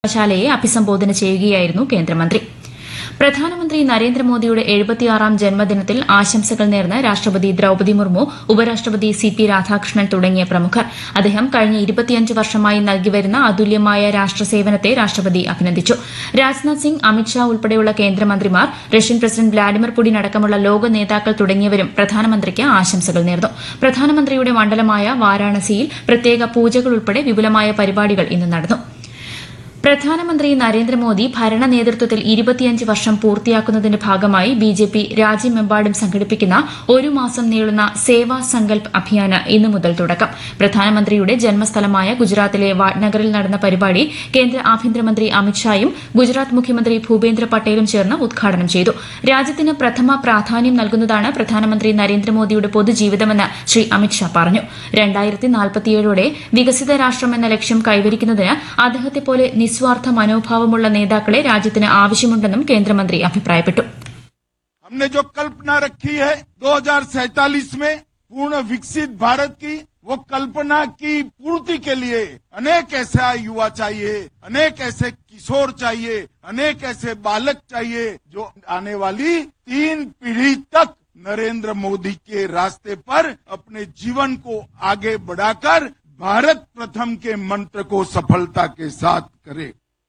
സർവകലാശാലയെ അഭിസംബോധന ചെയ്യുകയായിരുന്നു കേന്ദ്രമന്ത്രി പ്രധാനമന്ത്രി നരേന്ദ്രമോദിയുടെ എഴുപത്തിയാറാം ജന്മദിനത്തിൽ ആശംസകൾ നേർന്ന് രാഷ്ട്രപതി ദ്രൌപദി മുർമു ഉപരാഷ്ട്രപതി സി പി രാധാകൃഷ്ണൻ തുടങ്ങിയ പ്രമുഖർ അദ്ദേഹം കഴിഞ്ഞ ഇരുപത്തിയഞ്ച് വർഷമായി നൽകിവരുന്ന അതുല്യമായ രാഷ്ട്രസേവനത്തെ രാഷ്ട്രപതി അഭിനന്ദിച്ചു രാജ്നാഥ് സിംഗ് അമിത്ഷാ ഉൾപ്പെടെയുള്ള കേന്ദ്രമന്ത്രിമാർ റഷ്യൻ പ്രസിഡന്റ് വ്ളാഡിമിർ പുടിൻ അടക്കമുള്ള ലോക നേതാക്കൾ തുടങ്ങിയവരും പ്രധാനമന്ത്രിക്ക് ആശംസകൾ നേർന്നു പ്രധാനമന്ത്രിയുടെ മണ്ഡലമായ വാരാണസിയിൽ പ്രത്യേക പൂജകൾ ഉൾപ്പെടെ വിപുലമായ പരിപാടികൾ ഇന്ന് നടന്നു പ്രധാനമന്ത്രി നരേന്ദ്രമോദി ഭരണ നേതൃത്വത്തിൽ ഇരുപത്തിയഞ്ച് വർഷം പൂർത്തിയാക്കുന്നതിന്റെ ഭാഗമായി ബിജെപി രാജ്യമെമ്പാടും സംഘടിപ്പിക്കുന്ന ഒരു മാസം നീളുന്ന സേവാ സങ്കൽപ് അഭിയാന് ഇന്നു മുതൽ തുടക്കം പ്രധാനമന്ത്രിയുടെ ജന്മസ്ഥലമായ ഗുജറാത്തിലെ വാട്നഗറിൽ നടന്ന പരിപാടി കേന്ദ്ര ആഭ്യന്തരമന്ത്രി അമിത്ഷായും ഗുജറാത്ത് മുഖ്യമന്ത്രി ഭൂപേന്ദ്ര പട്ടേലും ചേർന്ന് ഉദ്ഘാടനം ചെയ്തു രാജ്യത്തിന് പ്രഥമ പ്രാധാന്യം നൽകുന്നതാണ് പ്രധാനമന്ത്രി നരേന്ദ്രമോദിയുടെ പൊതുജീവിതമെന്ന് ശ്രീ അമിത്ഷാ പറഞ്ഞു രണ്ടായിരത്തി നാൽപ്പത്തിയേഴോടെ വികസിത രാഷ്ട്രം എന്ന ലക്ഷ്യം കൈവരിക്കുന്നതിന് അദ്ദേഹത്തെപ്പോലെ നിസ്വാർത്ഥ മനോഭാവമുള്ള നേതാക്കളെ രാജ്യത്തിന് ആവശ്യമുണ്ടെന്നും കേന്ദ്രമന്ത്രി അഭിപ്രായപ്പെട്ടു हमने जो कल्पना रखी है 2047 में पूर्ण विकसित भारत की वो कल्पना की पूर्ति के लिए अनेक ऐसा युवा चाहिए अनेक ऐसे किशोर चाहिए अनेक ऐसे बालक चाहिए जो आने वाली तीन पीढ़ी तक नरेंद्र मोदी के रास्ते पर अपने जीवन को आगे बढ़ाकर भारत प्रथम के मंत्र को सफलता के साथ करे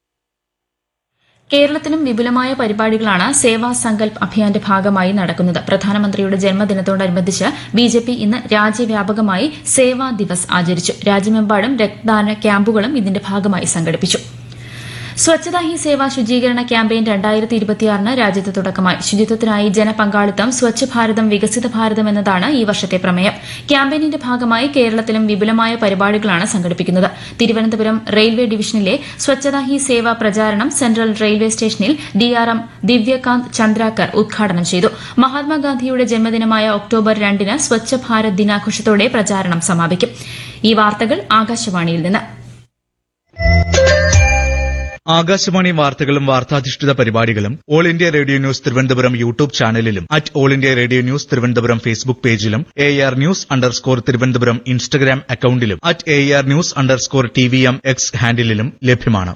കേരളത്തിലും വിപുലമായ പരിപാടികളാണ് സേവാ സങ്കൽപ് അഭിയാന്റെ ഭാഗമായി നടക്കുന്നത് പ്രധാനമന്ത്രിയുടെ ജന്മദിനത്തോടനുബന്ധിച്ച് ബിജെപി ഇന്ന് രാജ്യവ്യാപകമായി സേവാ ദിവസ് ആചരിച്ചു രാജ്യമെമ്പാടും രക്തദാന ക്യാമ്പുകളും ഇതിന്റെ ഭാഗമായി സംഘടിപ്പിച്ചു സ്വച്ഛതാ ഹി സേവ ശുചീകരണ ക്യാമ്പയിൻ രണ്ടായിരത്തി ഇരുപത്തിയാറിന് രാജ്യത്ത് തുടക്കമായി ശുചിത്വത്തിനായി ജനപങ്കാളിത്തം സ്വച്ഛ് ഭാരതം വികസിത ഭാരതം എന്നതാണ് ഈ വർഷത്തെ പ്രമേയം ക്യാമ്പയിനിന്റെ ഭാഗമായി കേരളത്തിലും വിപുലമായ പരിപാടികളാണ് സംഘടിപ്പിക്കുന്നത് തിരുവനന്തപുരം റെയിൽവേ ഡിവിഷനിലെ സ്വച്ഛതാ ഹി സേവ പ്രചാരണം സെൻട്രൽ റെയിൽവേ സ്റ്റേഷനിൽ ഡിആർഎം ദിവ്യകാന്ത് ചന്ദ്രാകർ ഉദ്ഘാടനം ചെയ്തു മഹാത്മാഗാന്ധിയുടെ ജന്മദിനമായ ഒക്ടോബർ രണ്ടിന് സ്വച്ഛ ഭാരത് ദിനാഘോഷത്തോടെ പ്രചാരണം സമാപിക്കും ഈ വാർത്തകൾ ആകാശവാണിയിൽ നിന്ന് ആകാശവാണി വാർത്തകളും വാർത്താധിഷ്ഠിത പരിപാടികളും all India radio news Thiruvananthapuram YouTube ചാനലിലും at all India radio news Thiruvananthapuram Facebook പേജിലും A R news underscore Thiruvananthapuram Instagram അക്കൌണ്ടിലും at A R news underscore T V M X ഹാൻഡിലും ലഭ്യമാണ്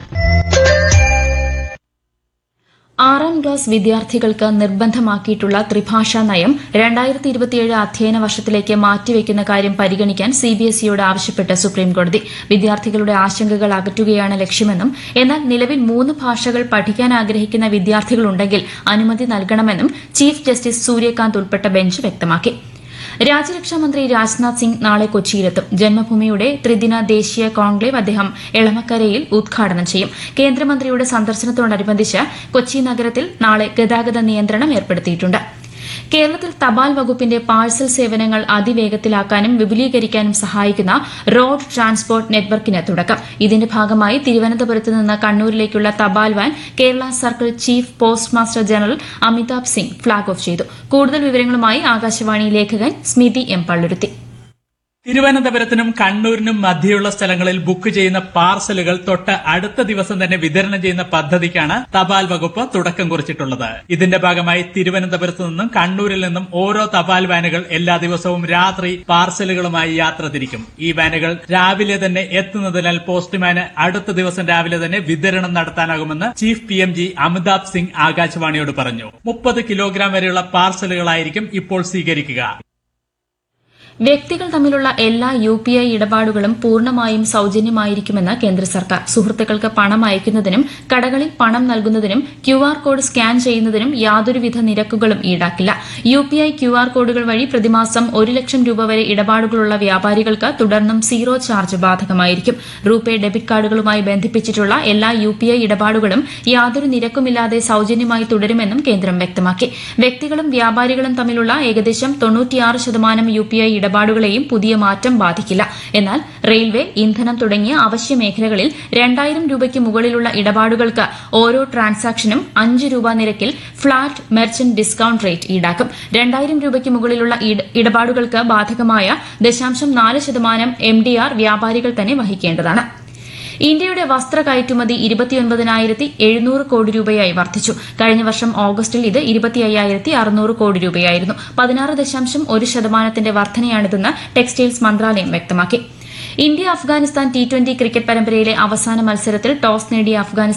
ആറാം ക്ലാസ് വിദ്യാർത്ഥികൾക്ക് നിർബന്ധമാക്കിയിട്ടുള്ള ത്രിഭാഷാ നയം രണ്ടായിരത്തി ഇരുപത്തിയേഴ് അധ്യയന വർഷത്തിലേക്ക് മാറ്റിവെക്കുന്ന കാര്യം പരിഗണിക്കാൻ സിബിഎസ്ഇയോട് ആവശ്യപ്പെട്ട് സുപ്രീംകോടതി വിദ്യാർത്ഥികളുടെ ആശങ്കകൾ അകറ്റുകയാണ് ലക്ഷ്യമെന്നും എന്നാൽ നിലവിൽ മൂന്ന് ഭാഷകൾ പഠിക്കാൻ ആഗ്രഹിക്കുന്ന വിദ്യാർത്ഥികളുണ്ടെങ്കിൽ അനുമതി നൽകണമെന്നും ചീഫ് ജസ്റ്റിസ് സൂര്യകാന്ത് ഉൾപ്പെട്ട ബെഞ്ച് വ്യക്തമാക്കി രാജ്യരക്ഷാമന്ത്രി രാജ്നാഥ് സിംഗ് നാളെ കൊച്ചിയിലെത്തും ജന്മഭൂമിയുടെ ത്രിദിന ദേശീയ കോൺക്ലേവ് അദ്ദേഹം എളമക്കരയിൽ ഉദ്ഘാടനം ചെയ്യും കേന്ദ്രമന്ത്രിയുടെ സന്ദർശനത്തോടനുബന്ധിച്ച് കൊച്ചി നഗരത്തിൽ നാളെ ഗതാഗത നിയന്ത്രണം ഏർപ്പെടുത്തിയിട്ടുണ്ട് കേരളത്തിൽ തപാൽ വകുപ്പിന്റെ പാഴ്സൽ സേവനങ്ങൾ അതിവേഗത്തിലാക്കാനും വിപുലീകരിക്കാനും സഹായിക്കുന്ന റോഡ് ട്രാൻസ്പോർട്ട് നെറ്റ്വർക്കിന് തുടക്കം ഇതിന്റെ ഭാഗമായി തിരുവനന്തപുരത്ത് നിന്ന് കണ്ണൂരിലേക്കുള്ള തപാൽ van Kerala circle chief post master general Amitabh Singh flag off ചെയ്തു കൂടുതൽ വിവരങ്ങളുമായി ആകാശവാണി ലേഖകൻ സ്മിതി എം പള്ളുരുത്തി തിരുവനന്തപുരത്തിനും കണ്ണൂരിനും മധ്യയുള്ള സ്ഥലങ്ങളിൽ ബുക്ക് ചെയ്യുന്ന പാർസലുകൾ തൊട്ട് അടുത്ത ദിവസം തന്നെ വിതരണം ചെയ്യുന്ന പദ്ധതിക്കാണ് തപാൽ വകുപ്പ് തുടക്കം കുറിച്ചിട്ടുള്ളത് ഇതിന്റെ ഭാഗമായി തിരുവനന്തപുരത്ത് നിന്നും കണ്ണൂരിൽ നിന്നും ഓരോ തപാൽ വാനുകൾ എല്ലാ ദിവസവും രാത്രി പാർസലുകളുമായി യാത്ര തിരിക്കും ഈ വാനുകൾ രാവിലെ തന്നെ എത്തുന്നതിനാൽ പോസ്റ്റ്മാന് അടുത്ത ദിവസം രാവിലെ തന്നെ വിതരണം നടത്താനാകുമെന്ന് chief P M G Amitabh Singh ആകാശവാണിയോട് പറഞ്ഞു മുപ്പത് കിലോഗ്രാം വരെയുള്ള പാർസലുകളായിരിക്കും ഇപ്പോൾ സ്വീകരിക്കുക വ്യക്തികൾ തമ്മിലുള്ള എല്ലാ യു പി ഐ ഇടപാടുകളും പൂർണ്ണമായും സൌജന്യമായിരിക്കുമെന്ന് കേന്ദ്ര സർക്കാർ സുഹൃത്തുക്കൾക്ക് പണം അയക്കുന്നതിനും കടകളിൽ പണം നൽകുന്നതിനും ക്യു ആർ കോഡ് സ്കാൻ ചെയ്യുന്നതിനും യാതൊരുവിധ നിരക്കുകളും ഈടാക്കില്ല U P I Q R കോഡുകൾ വഴി പ്രതിമാസം ഒരു ലക്ഷം രൂപ വരെ ഇടപാടുകളുള്ള വ്യാപാരികൾക്ക് തുടർന്നും സീറോ ചാർജ് ബാധകമായിരിക്കും റൂപേ ഡെബിറ്റ് കാർഡുകളുമായി ബന്ധിപ്പിച്ചിട്ടുള്ള എല്ലാ യു പി ഐ ഇടപാടുകളും യാതൊരു നിരക്കുമില്ലാതെ സൌജന്യമായി തുടരുമെന്നും കേന്ദ്രം വ്യക്തമാക്കി വ്യക്തികളും വ്യാപാരികളും തമ്മിലുള്ള ഏകദേശം തൊണ്ണൂറ്റിയാറ് ശതമാനം യു പി ഐ ഇടപാടുകളെയും പുതിയ മാറ്റം ബാധിക്കില്ല എന്നാൽ റെയിൽവേ ഇന്ധനം തുടങ്ങിയ അവശ്യ മേഖലകളിൽ രണ്ടായിരം രൂപയ്ക്ക് മുകളിലുള്ള ഇടപാടുകൾക്ക് ഓരോ ട്രാൻസാക്ഷനും അഞ്ച് രൂപ നിരക്കിൽ ഫ്ളാറ്റ് മെർച്ചന്റ് ഡിസ്കൌണ്ട് റേറ്റ് ഈടാക്കും രണ്ടായിരം രൂപയ്ക്ക് മുകളിലുള്ള ഇട- ഇടപാടുകൾക്ക് ബാധകമായ ദശാംശം നാല് ശതമാനം എം ഡി ആർ വ്യാപാരികൾ തന്നെ വഹിക്കേണ്ടതാണ് ഇന്ത്യയുടെ വസ്ത്ര കയറ്റുമതി ഇരുപത്തിയൊൻപതിനായിരത്തി എഴുന്നൂറ് കോടി രൂപയായി വർദ്ധിച്ചു കഴിഞ്ഞ വർഷം ഓഗസ്റ്റിൽ ഇത് ഇരുപത്തി അയ്യായിരത്തി അറുന്നൂറ് കോടി രൂപയായിരുന്നു പതിനാറ് ദശാംശം ഒരു ശതമാനത്തിന്റെ വർധനയാണിതെന്ന് ടെക്സ്റ്റൈൽസ് മന്ത്രാലയം വ്യക്തമാക്കി India Afghanistan T twenty cricket പരമ്പരയിലെ അവസാന മത്സരത്തിൽ ടോസ് നേടിയ അഫ്ഗാനിസ്ഥാൻ